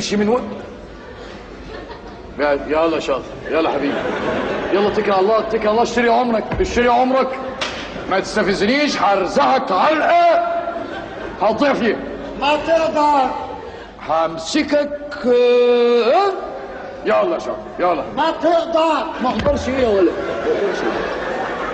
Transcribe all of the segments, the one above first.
تمشي من وين يلا شاطر يلا حبيبي يلا اتكل على الله اتكل على الله اشتري عمرك اشتري عمرك ما تستفزنيش هرزعك علقه هتضيع فيها ما تقدر همسكك آه. يلا شاطر يلا ما تقدر ما اقدرش ايه يا ولد ما اقدرش ايه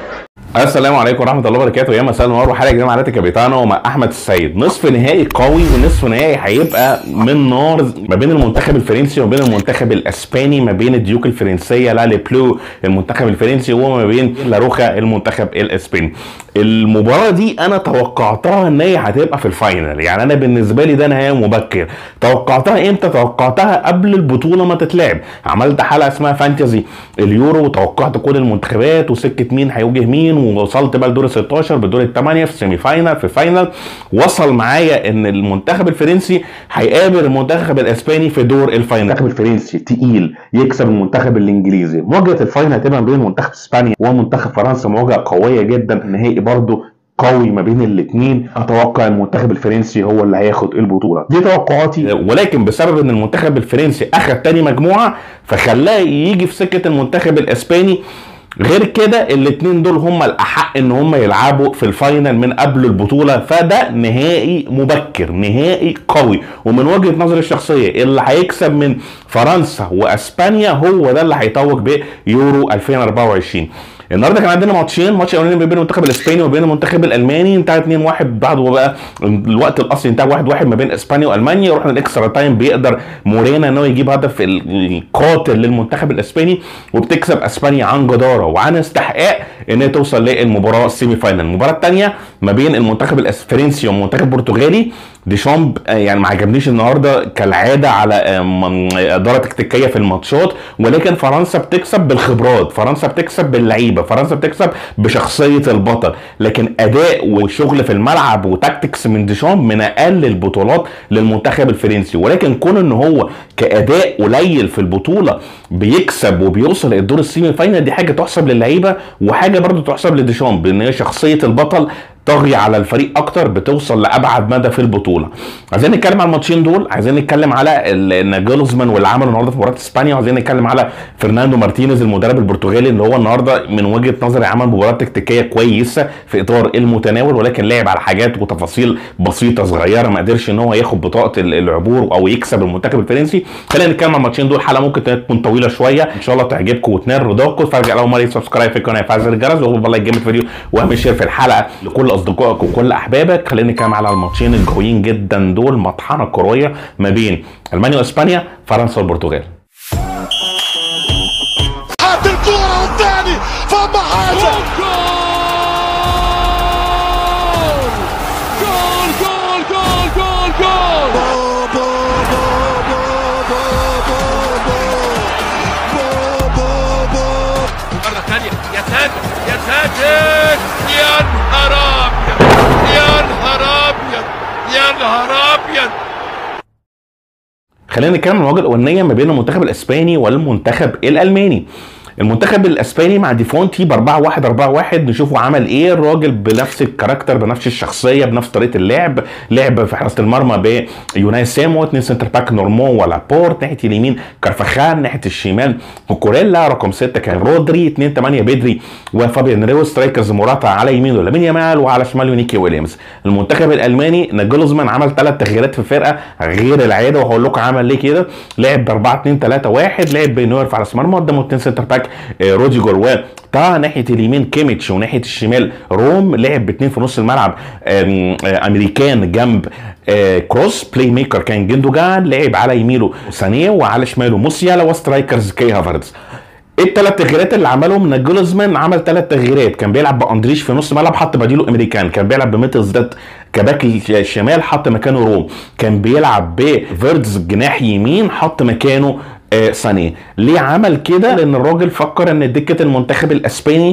السلام عليكم ورحمه الله وبركاته يا مساء النور وحلقه جديده مع نادي كابيتانو مع احمد السيد نصف نهائي قوي ونصف نهائي هيبقى من نار ما بين المنتخب الفرنسي وما بين المنتخب الاسباني ما بين الديوك الفرنسيه لا بلو المنتخب الفرنسي وما بين لاروخا المنتخب الاسباني المباراه دي انا توقعتها ان هي هتبقى في الفاينل يعني انا بالنسبه لي ده نهائي مبكر توقعتها امتى توقعتها قبل البطوله ما تتلعب عملت حلقه اسمها فانتزي اليورو وتوقعت كل المنتخبات وسكه مين هيواجه مين ووصلت بقى لدور ال 16 بدور الثمانيه في سيمي فاينل في فاينل وصل معايا ان المنتخب الفرنسي هيقابل المنتخب الاسباني في دور الفاينل المنتخب الفرنسي تقيل يكسب المنتخب الانجليزي مواجهه الفاينل هتبقى بين منتخب اسبانيا ومنتخب فرنسا مواجهه قويه جدا نهائي برضه قوي ما بين الاثنين اتوقع المنتخب الفرنسي هو اللي هياخد البطوله دي توقعاتي ولكن بسبب ان المنتخب الفرنسي اخذ تاني مجموعه فخلاه يجي في سكه المنتخب الاسباني غير كده الاثنين دول هم الاحق ان هم يلعبوا في الفاينل من قبل البطوله فده نهائي مبكر نهائي قوي ومن وجهه نظري الشخصيه اللي هيكسب من فرنسا واسبانيا هو ده اللي هيتوج بيورو 2024 النهارده كان عندنا ماتشين ماتش الاولاني بين المنتخب الاسباني وبين المنتخب الالماني انتهى 2 1 بعد بقى الوقت الاصلي انتهى 1 1 ما بين اسبانيا والمانيا ورحنا الاكسترا تايم بيقدر مورينا ان هو يجيب هدف القاتل للمنتخب الاسباني وبتكسب اسبانيا عن جداره وعن استحقاق ان هي توصل للمباراه السيمي فاينل المباراه الثانيه ما بين المنتخب الفرنسي والمنتخب البرتغالي ديشامب يعني ما عجبنيش النهارده كالعاده على اداره تكتيكيه في الماتشات ولكن فرنسا بتكسب بالخبرات فرنسا بتكسب باللعيبه فرنسا بتكسب بشخصيه البطل لكن اداء وشغل في الملعب وتاكتكس من ديشامب من اقل البطولات للمنتخب الفرنسي ولكن كون ان هو كاداء قليل في البطوله بيكسب وبيوصل الدور السيمي فاينل دي حاجه تحسب للعيبه وحاجه برضو تحسب لديشامب ان هي شخصيه البطل طاغية على الفريق اكتر بتوصل لابعد مدى في البطوله عايزين نتكلم على الماتشين دول عايزين نتكلم على ناجلزمان واللي عمله النهارده في مباراه اسبانيا وعايزين نتكلم على فرناندو مارتينيز المدرب البرتغالي اللي هو النهارده من وجهه نظري عمل مباراه تكتيكيه كويسه في اطار المتناول ولكن لعب على حاجات وتفاصيل بسيطه صغيره ما قدرش ان هو ياخد بطاقه العبور او يكسب المنتخب الفرنسي خلينا نتكلم على الماتشين دول حلقه ممكن تكون طويله شويه ان شاء الله تعجبكم وتنال رضاكم فارجع اول مره سبسكرايب في القناه فعل الجرس وهو لايك جامد الفيديو واهم شير في الحلقه لكل اصدقائك وكل احبابك خلينا نتكلم على الماتشين القويين جدا دول مطحنه كرويه ما بين المانيا واسبانيا فرنسا والبرتغال حط الكرة والثاني فما حاجة جول جول جول جول جول مرة ثانية يا ساتر يا ساتر يا نهار أبيض يا نهار أبيض يا نهار أبيض خلينا نتكلم عن المواجهه الاولانيه ما بين المنتخب الاسباني والمنتخب الالماني المنتخب الاسباني مع ديفونتي ب 4 1 4 1 نشوفه عمل ايه الراجل بنفس الكاركتر بنفس الشخصيه بنفس طريقه اللعب لعب في حراسه المرمى بيوناي سامو اثنين سنتر باك نورمون ولابورت ناحيه اليمين كارفخان ناحيه الشمال كوكوريلا رقم 6 كان رودري 2 8 بدري وفابيان ريو سترايكرز موراتا على يمينه لامين يامال وعلى شماله نيكي ويليامز المنتخب الالماني ناجلزمان عمل ثلاث تغييرات في الفرقه غير العاده وهقول لكم عمل ليه كده لعب ب 4 2 3 1 لعب بنوير في حراسه المرمى قدامه اثنين سنتر باك روديجر وطه ناحيه اليمين كيميتش وناحيه الشمال روم لعب باثنين في نص الملعب امريكان جنب كروس بلاي ميكر كان جندوجان لعب على يمينه سانيه وعلى شماله موسيالا وسترايكرز كي هافرتز الثلاث تغييرات اللي عملهم ناجلزمان عمل ثلاث تغييرات كان بيلعب باندريش في نص ملعب حط بديله امريكان كان بيلعب بميتلز ذات كباك الشمال حط مكانه روم كان بيلعب بفيردز جناح يمين حط مكانه آه سانيه ليه عمل كده لان الراجل فكر ان دكه المنتخب الاسباني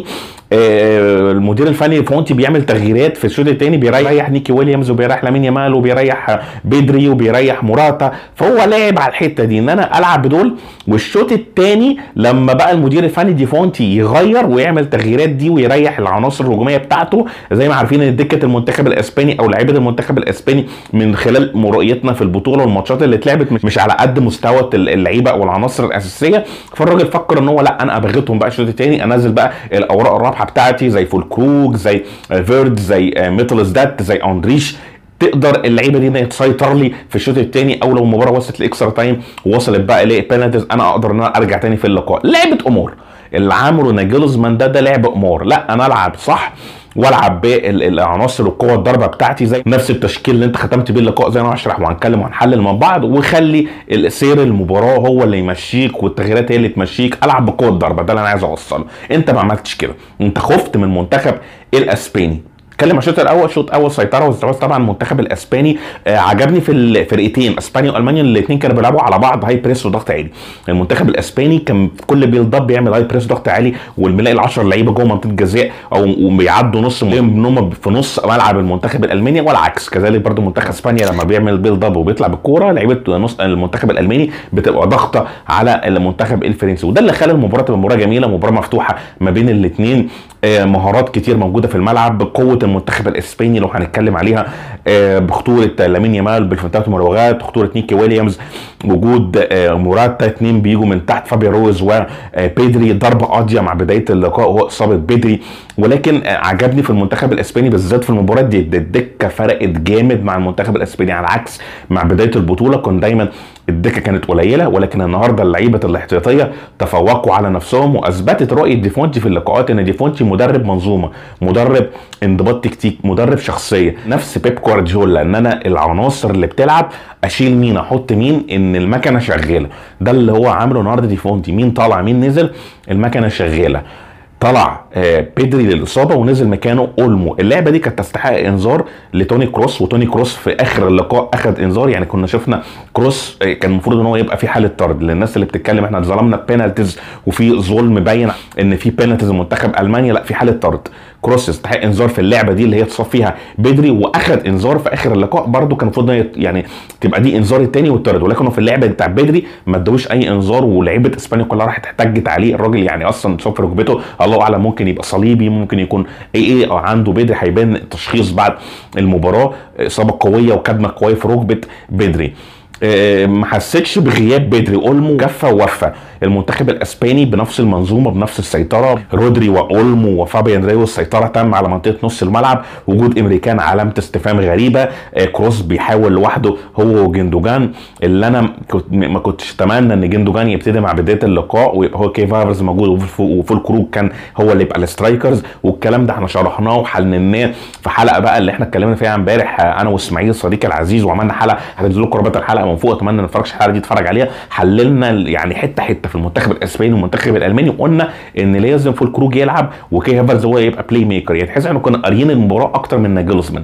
آه، المدير الفني فونتي بيعمل تغييرات في الشوط الثاني بيريح نيكي ويليامز وبيريح لامين يامال وبيريح بدري وبيريح موراتا فهو لاعب على الحته دي ان انا العب بدول والشوط الثاني لما بقى المدير الفني دي فونتي يغير ويعمل تغييرات دي ويريح العناصر الهجوميه بتاعته زي ما عارفين ان دكه المنتخب الاسباني او لعيبه المنتخب الاسباني من خلال مرؤيتنا في البطوله والماتشات اللي اتلعبت مش- مش على قد مستوى اللعيبه او العناصر الاساسيه فالراجل فكر ان هو لا انا ابغتهم بقى الشوط الثاني انزل بقى الاوراق الرابحه بتاعتي زي فولكروج زي آه، فيرد زي آه، ميتلز دات زي اندريش تقدر اللعيبه دي إن هي تسيطر لي في الشوط الثاني او لو المباراه وصلت لاكسترا تايم ووصلت بقى لبينالتيز انا اقدر ان انا ارجع تاني في اللقاء لعبه امور اللي عمله ناجلزمان ده ده لعب امور لا انا العب صح والعب بالعناصر والقوه الضربه بتاعتي زي نفس التشكيل اللي انت ختمت بيه اللقاء زي ما هشرح وهنتكلم وهنحلل مع بعض وخلي سير المباراه هو اللي يمشيك والتغييرات هي اللي تمشيك العب بقوه الضربه ده اللي انا عايز اوصله انت ما عملتش كده انت خفت من المنتخب الاسباني اتكلم عن الشوط الاول شوط اول سيطره واستحواذ طبعا المنتخب الاسباني آه عجبني في الفرقتين اسبانيا والمانيا الاثنين كانوا بيلعبوا على بعض هاي بريس وضغط عالي المنتخب الاسباني كان في كل بيلد اب بيعمل هاي بريس ضغط عالي والملاقي ال10 لعيبه جوه منطقه الجزاء او وبيعدوا نص ان هم في نص ملعب المنتخب الالماني والعكس كذلك برضو منتخب اسبانيا لما بيعمل بيلد اب وبيطلع بالكوره لعيبه نص المنتخب الالماني بتبقى ضاغطه على المنتخب الفرنسي وده اللي خلى المباراه تبقى مباراه جميله مباراه مفتوحه ما بين الاثنين مهارات كتير موجوده في الملعب بقوه المنتخب الاسباني لو هنتكلم عليها آه، بخطوره لامين يامال بالفنتات المراوغات خطوره نيكي ويليامز وجود آه، موراتا اتنين بيجوا من تحت فابي روز وبيدري ضربه قاضيه مع بدايه اللقاء وهو اصابه بدري ولكن آه، عجبني في المنتخب الاسباني بالذات في المباراه دي دي الدكه فرقت جامد مع المنتخب الاسباني على العكس مع بدايه البطوله كان دايما الدكه كانت قليله ولكن النهارده اللعيبه الاحتياطيه تفوقوا على نفسهم واثبتت رؤيه ديفونتي في اللقاءات ان ديفونتي مدرب منظومه مدرب انضباط تكتيك مدرب شخصيه نفس بيب جوارديولا ان انا العناصر اللي بتلعب اشيل مين احط مين ان المكنه شغاله ده اللي هو عامله النهارده ديفونتي مين طالع مين نزل المكنه شغاله طلع آه، بيدري للاصابه ونزل مكانه اولمو اللعبه دي كانت تستحق انذار لتوني كروس وتوني كروس في اخر اللقاء اخذ انذار يعني كنا شفنا كروس آه، كان المفروض ان هو يبقى في حاله طرد للناس اللي بتتكلم احنا ظلمنا بينالتيز وفي ظلم باين ان في بينالتيز منتخب المانيا لا في حاله طرد كروس يستحق انذار في اللعبه دي اللي هي اتصاب فيها بدري واخد انذار في اخر اللقاء برده كان المفروض إن هي يعني تبقى دي انذار الثاني والطرد ولكن هو في اللعبه بتاع بدري ما ادوش اي انذار ولعيبه اسبانيا كلها راحت احتجت عليه الراجل يعني اصلا اتصاب في ركبته الله اعلم ممكن يبقى صليبي ممكن يكون اي ايه او عنده بدري هيبان التشخيص بعد المباراه اصابه قويه وكدمه قويه في ركبه بدري آه، ما حسيتش بغياب بدري اولمو جفه ووفى المنتخب الاسباني بنفس المنظومه بنفس السيطره رودري واولمو وفابيان ريو السيطره تم على منطقه نص الملعب وجود امريكان علامه استفهام غريبه آه، كروس بيحاول لوحده هو وجندوجان اللي انا كنت ما كنتش اتمنى ان جندوجان يبتدي مع بدايه اللقاء ويبقى هو كيف هافرز موجود وف- وفول كروج كان هو اللي يبقى السترايكرز والكلام ده احنا شرحناه وحللناه في حلقه بقى اللي احنا اتكلمنا فيها امبارح آه، انا واسماعيل صديقي العزيز وعملنا حلقه هتنزل لكم رابط الحلقه من فوق اتمنى ما تتفرجش الحلقه دي تتفرج عليها حللنا ال- يعني حته حته في المنتخب الاسباني والمنتخب الالماني وقلنا ان لازم فول كروج يلعب وكي هافرز هو يبقى بلاي ميكر يعني تحس احنا كنا قاريين المباراه اكتر من ناجلسمان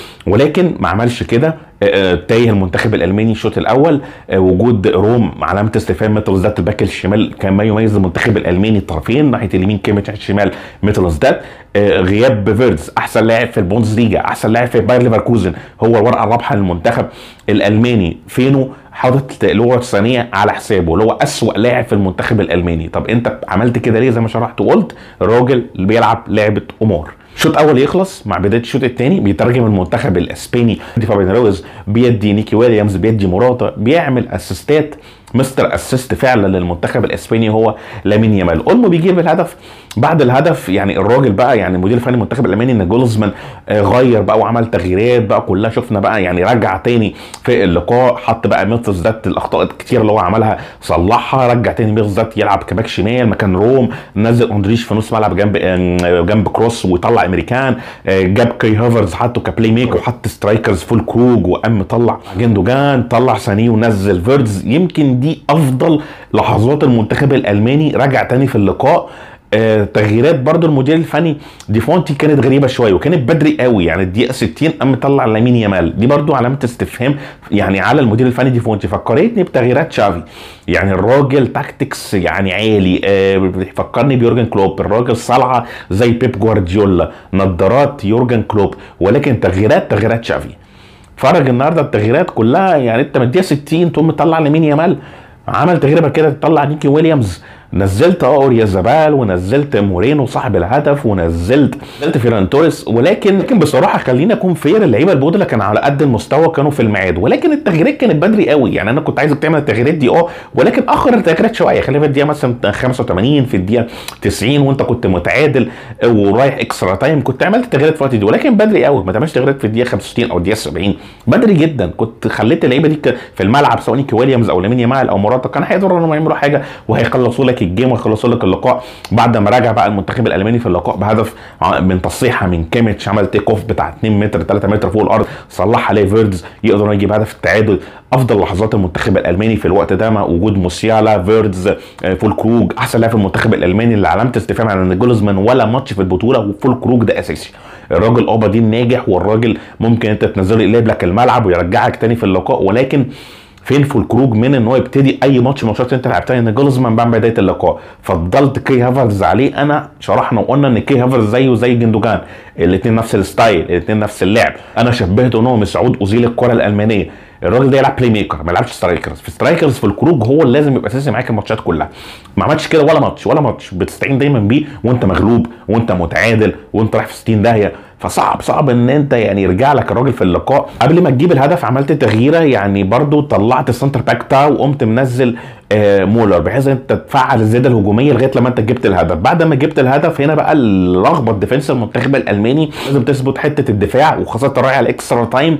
ولكن ما عملش كده آه، آه، تايه المنتخب الالماني الشوط الاول آه، وجود روم علامه استفهام ميتلز دات الباك الشمال كان ما يميز المنتخب الالماني الطرفين ناحيه اليمين كيميتش ناحيه الشمال ميتلز دات آه، غياب فيردز احسن لاعب في البوندسليجا احسن لاعب في باير ليفركوزن هو الورقه الرابحه للمنتخب الالماني فينو حاطط لغه ثانيه على حسابه اللي هو اسوأ لاعب في المنتخب الالماني طب انت عملت كده ليه زي ما شرحت وقلت الراجل اللي بيلعب لعبه قمار الشوط الاول يخلص مع بدايه الشوط الثاني بيترجم المنتخب الاسباني دي فابين رويز بيدي نيكي ويليامز بيدي موراتا بيعمل اسيستات مستر اسيست فعلا للمنتخب الاسباني هو لامين يامال اولمو بيجيب الهدف بعد الهدف يعني الراجل بقى يعني مدير فني المنتخب الالماني ان جولزمان آه، غير بقى وعمل تغييرات بقى كلها شفنا بقى يعني رجع تاني في اللقاء حط بقى ميتلز ذات الاخطاء الكتير اللي هو عملها صلحها رجع تاني ميتلز ذات يلعب كباك شمال مكان روم نزل اندريش في نص ملعب جنب آه، جنب كروس وطلع امريكان آه، جاب كي هافرز حطه كبلاي ميكر وحط سترايكرز فول كروج وقام مطلع جندوجان طلع ساني ونزل فيردز يمكن دي افضل لحظات المنتخب الالماني رجع تاني في اللقاء آه تغييرات برضو المدير الفني ديفونتي كانت غريبه شويه وكانت بدري قوي يعني الدقيقه 60 قام مطلع لامين يامال دي برضو علامه استفهام يعني على المدير الفني ديفونتي فكرتني بتغييرات شافي يعني الراجل تاكتكس يعني عالي آه فكرني بيورجن كلوب الراجل صلعه زي بيب جوارديولا نظارات يورجن كلوب ولكن تغييرات تغييرات شافي فرج النهارده التغييرات كلها يعني انت من الدقيقه 60 تقوم مطلع لامين يامال عمل تغيير بعد كده تطلع نيكي ويليامز نزلت اه اوريازابال ونزلت مورينو صاحب الهدف ونزلت نزلت فيران توريس ولكن لكن بصراحه خلينا اكون فير اللعيبه البودلة كان على قد المستوى كانوا في الميعاد ولكن التغييرات كانت بدري قوي يعني انا كنت عايزك تعمل التغييرات دي اه ولكن اخر التغييرات شويه خلينا في الدقيقه مثلا 85 في الدقيقه 90 وانت كنت متعادل ورايح اكسترا تايم كنت عملت تغييرات في الوقت دي ولكن بدري قوي ما تعملش تغييرات في الدقيقه 65 او الدقيقه 70 بدري جدا كنت خليت اللعيبه دي ك- في الملعب سواء نيكي ويليامز او لامين يامال او موراتا كان هيقدروا انهم يعملوا حاجه وهيخلصوا لك الجيم ويخلصوا لك اللقاء بعد ما راجع بقى المنتخب الالماني في اللقاء بهدف ع- من تصحيحه من كيميتش عمل تيك اوف بتاع 2 متر 3 متر فوق الارض صلحها ليه فيردز يقدر يجيب هدف التعادل افضل لحظات المنتخب الالماني في الوقت ده مع وجود موسيالا فيردز آه، فول كروج احسن لاعب في المنتخب الالماني اللي علامه استفهام على ان جولزمان ولا ماتش في البطوله وفول كروج ده اساسي الراجل اه بديل ناجح والراجل ممكن انت تنزله يقلب لك الملعب ويرجعك تاني في اللقاء ولكن فين في الخروج من ان هو يبتدي اي ماتش من الماتشات اللي انت لعبتها ان جولزمان بعد بدايه اللقاء فضلت كي هافرز عليه انا شرحنا وقلنا ان كي هافرز زيه زي جندوجان الاثنين نفس الستايل الاثنين نفس اللعب انا شبهته ان هو مسعود اوزيل الكره الالمانيه الراجل ده يلعب بلاي ميكر ما يلعبش سترايكرز في سترايكرز في الخروج هو اللي لازم يبقى اساسي معاك الماتشات كلها ما عملتش كده ولا ماتش ولا ماتش بتستعين دايما بيه وانت مغلوب وانت متعادل وانت رايح في 60 داهيه فصعب صعب ان انت يعني يرجع لك الراجل في اللقاء قبل ما تجيب الهدف عملت تغييره يعني برضو طلعت السنتر باك بتاعه وقمت منزل آه مولر بحيث ان انت تفعل الزياده الهجوميه لغايه لما انت جبت الهدف بعد ما جبت الهدف هنا بقى اللخبط ديفنس المنتخب الالماني لازم تثبت حته الدفاع وخاصه رايح على الاكسترا تايم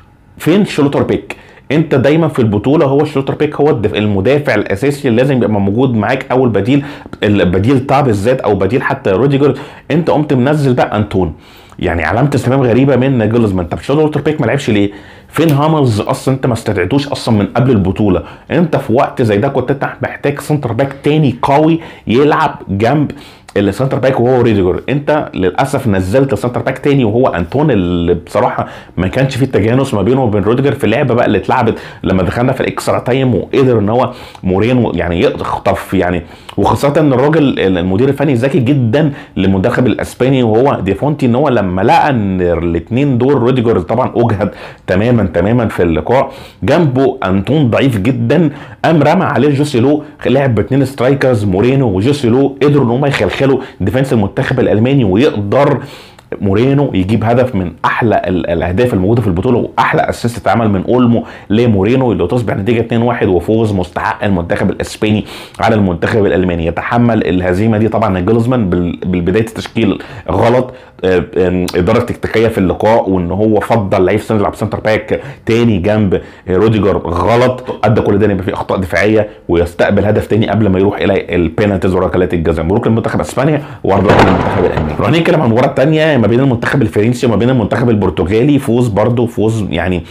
فين شلوتر بيك انت دايما في البطوله هو الشلوتر بيك هو الدف- المدافع الاساسي اللي لازم يبقى موجود معاك اول بديل البديل بتاع بالذات او بديل حتى روديجر انت قمت منزل بقى انتون يعني علامه استفهام غريبه من جولزمان طب شلوتر بيك ما لعبش ليه؟ فين هاملز اصلا انت ما استدعيتوش اصلا من قبل البطوله انت في وقت زي ده كنت انت محتاج سنتر باك تاني قوي يلعب جنب السنتر باك وهو ريديجر انت للاسف نزلت سنتر باك تاني وهو انتون اللي بصراحه ما كانش فيه تجانس ما بينه وبين روديجر في اللعبه بقى اللي اتلعبت لما دخلنا في الاكسترا تايم وقدر ان هو مورينو يعني يخطف يعني وخاصه ان الراجل المدير الفني ذكي جدا للمنتخب الاسباني وهو ديفونتي ان هو لما لقى ان الاثنين دول روديجر طبعا اجهد تماما تماما في اللقاء جنبه انتون ضعيف جدا قام رمى عليه جوسيلو لعب باثنين سترايكرز مورينو وجوسيلو قدروا ان هم يخلخلوا ديفنس المنتخب الالماني ويقدر مورينو يجيب هدف من احلى ال- الاهداف الموجوده في البطوله واحلى اسيست اتعمل من اولمو لمورينو اللي تصبح نتيجه 2-1 وفوز مستحق المنتخب الاسباني على المنتخب الالماني يتحمل الهزيمه دي طبعا جلزمان بال- بالبدايه التشكيل غلط آه، آه، اداره تكتيكيه في اللقاء وان هو فضل لعيب سن يلعب سنتر باك تاني جنب آه، روديجر غلط ادى كل ده إن يبقى في اخطاء دفاعيه ويستقبل هدف تاني قبل ما يروح الى البينالتيز وركلات الجزاء مبروك لمنتخب اسبانيا وارجو للمنتخب الالماني نروح نتكلم عن المباراه الثانيه ما بين المنتخب الفرنسي وما بين المنتخب البرتغالي فوز برضه فوز يعني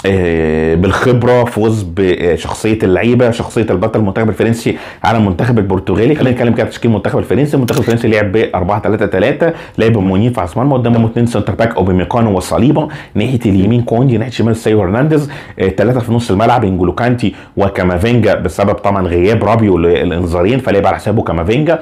آه، بالخبره فوز بشخصيه اللعيبه شخصيه البطل المنتخب الفرنسي على المنتخب البرتغالي خلينا نتكلم كده عن تشكيل المنتخب الفرنسي المنتخب الفرنسي لعب ب 4 3 3 لعب بمونيف عثمان ما قدامه اثنين سنتر باك اوباميكانو وصليبا ناحيه اليمين كوندي ناحيه الشمال سيو هرنانديز ثلاثه في نص الملعب انجولو كانتي وكامافينجا بسبب طبعا غياب رابيو الانذارين فلعب على حسابه كامافينجا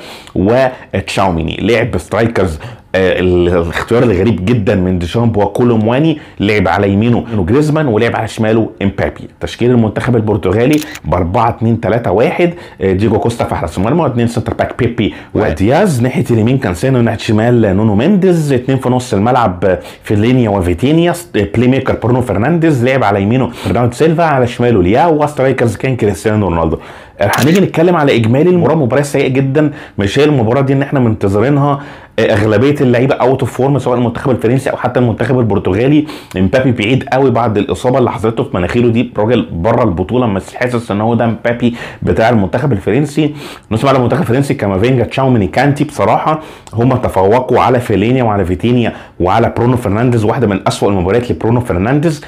وتشاوميني لعب بسترايكرز آه، الاختيار الغريب جدا من ديشامب وكولومواني لعب على يمينه جريزمان ولعب على شماله امبابي تشكيل المنتخب البرتغالي ب 4 2 3 1 آه، ديجو كوستا في حراسه المرمى واثنين سنتر باك بيبي ودياز ناحيه اليمين كانسينو ناحيه الشمال نونو مينديز اثنين في نص الملعب آه، فيلينيا وفيتينيا آه، بلاي ميكر برونو فرنانديز لعب على يمينه برناردو سيلفا على شماله لياو وسترايكرز كان كريستيانو رونالدو هنيجي نتكلم على اجمالي المباراه مباراه سيئه جدا مش هي المباراه دي ان احنا منتظرينها آه، اغلبيه اللعيبه اوت اوف فورم سواء المنتخب الفرنسي او حتى المنتخب البرتغالي امبابي بعيد قوي بعد الاصابه اللي حصلته في مناخيره دي راجل بره البطوله مش حاسس ان هو ده امبابي بتاع المنتخب الفرنسي نص ملعب المنتخب الفرنسي كامافينجا تشاوميني كانتي بصراحه هم تفوقوا على فيلينيا وعلى فيتينيا وعلى برونو فرنانديز واحده من اسوأ المباريات لبرونو فرنانديز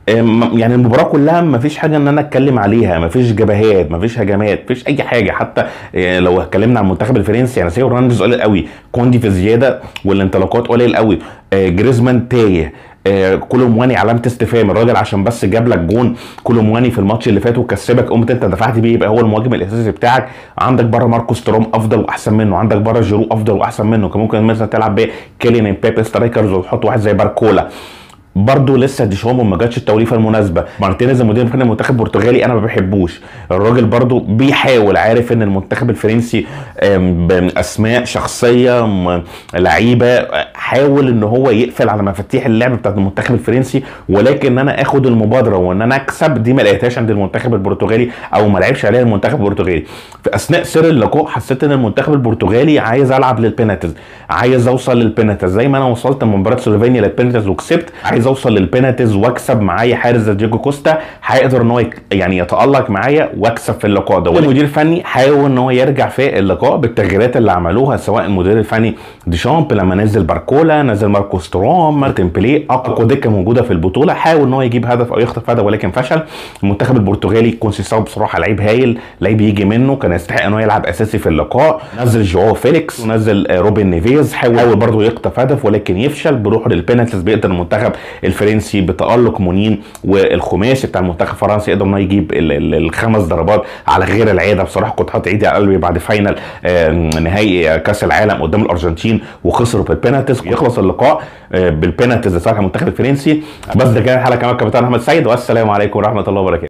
آم، يعني المباراه كلها ما فيش حاجه ان انا اتكلم عليها ما فيش جبهات ما فيش هجمات ما فيش اي حاجه حتى آه، لو اتكلمنا عن المنتخب الفرنسي يعني سيو هرنانديز قليل قوي كوندي في زياده والانطلاقات قليل قوي آه، جريزمان تايه آه، كولومواني علامه استفهام الراجل عشان بس جاب لك جون كولومواني في الماتش اللي فات وكسبك قمت انت دفعت بيه يبقى هو المهاجم الاساسي بتاعك عندك بره ماركوس تروم افضل واحسن منه عندك بره جيرو افضل واحسن منه كان ممكن مثلا تلعب بكيليان امبابي سترايكرز وتحط واحد زي باركولا برضه لسه ديشامب ما جاتش التوليفه المناسبه مارتينيز المدير الفني المنتخب البرتغالي انا ما بحبوش الراجل برضه بيحاول عارف ان المنتخب الفرنسي آم، باسماء شخصيه م- لعيبه آه، حاول ان هو يقفل على مفاتيح اللعب بتاعت المنتخب الفرنسي ولكن انا اخد المبادره وان انا اكسب دي ما لقيتهاش عند المنتخب البرتغالي او ما لعبش عليها المنتخب البرتغالي في اثناء سير اللقاء حسيت ان المنتخب البرتغالي عايز العب للبينالتيز عايز اوصل للبينالتيز زي ما انا وصلت من مباراه سلوفينيا للبينالتيز وكسبت عايز اوصل للبينالتيز واكسب معايا حارس زي ديجو كوستا هيقدر ان هو يك- يعني يتالق معايا واكسب في اللقاء ده المدير الفني حاول ان هو يرجع في اللقاء بالتغييرات اللي عملوها سواء المدير الفني ديشامب لما نزل باركولا نزل ماركوس تورام مارتن بيليه اقوى دكه موجوده في البطوله حاول ان هو يجيب هدف او يخطف هدف ولكن فشل المنتخب البرتغالي كونسيساو بصراحه لعيب هايل لعيب يجي منه كان يستحق ان هو يلعب اساسي في اللقاء نزل جواو فيليكس ونزل آه، روبن نيفيز حاول برضه يخطف هدف ولكن يفشل بيروح للبينالتيز بيقدر المنتخب الفرنسي بتالق مونين والخماسي بتاع المنتخب الفرنسي يقدر ان هو يجيب ال- ال- الخمس ضربات على غير العاده بصراحه كنت حاطط ايدي على قلبي بعد فاينل آه، نهائي كاس العالم قدام الارجنتين وخسروا بالبينالتيز يخلص اللقاء آه، بالبينالتيز لصالح المنتخب الفرنسي بس ده كان الحلقه كمان كابتن احمد سيد والسلام عليكم ورحمه الله وبركاته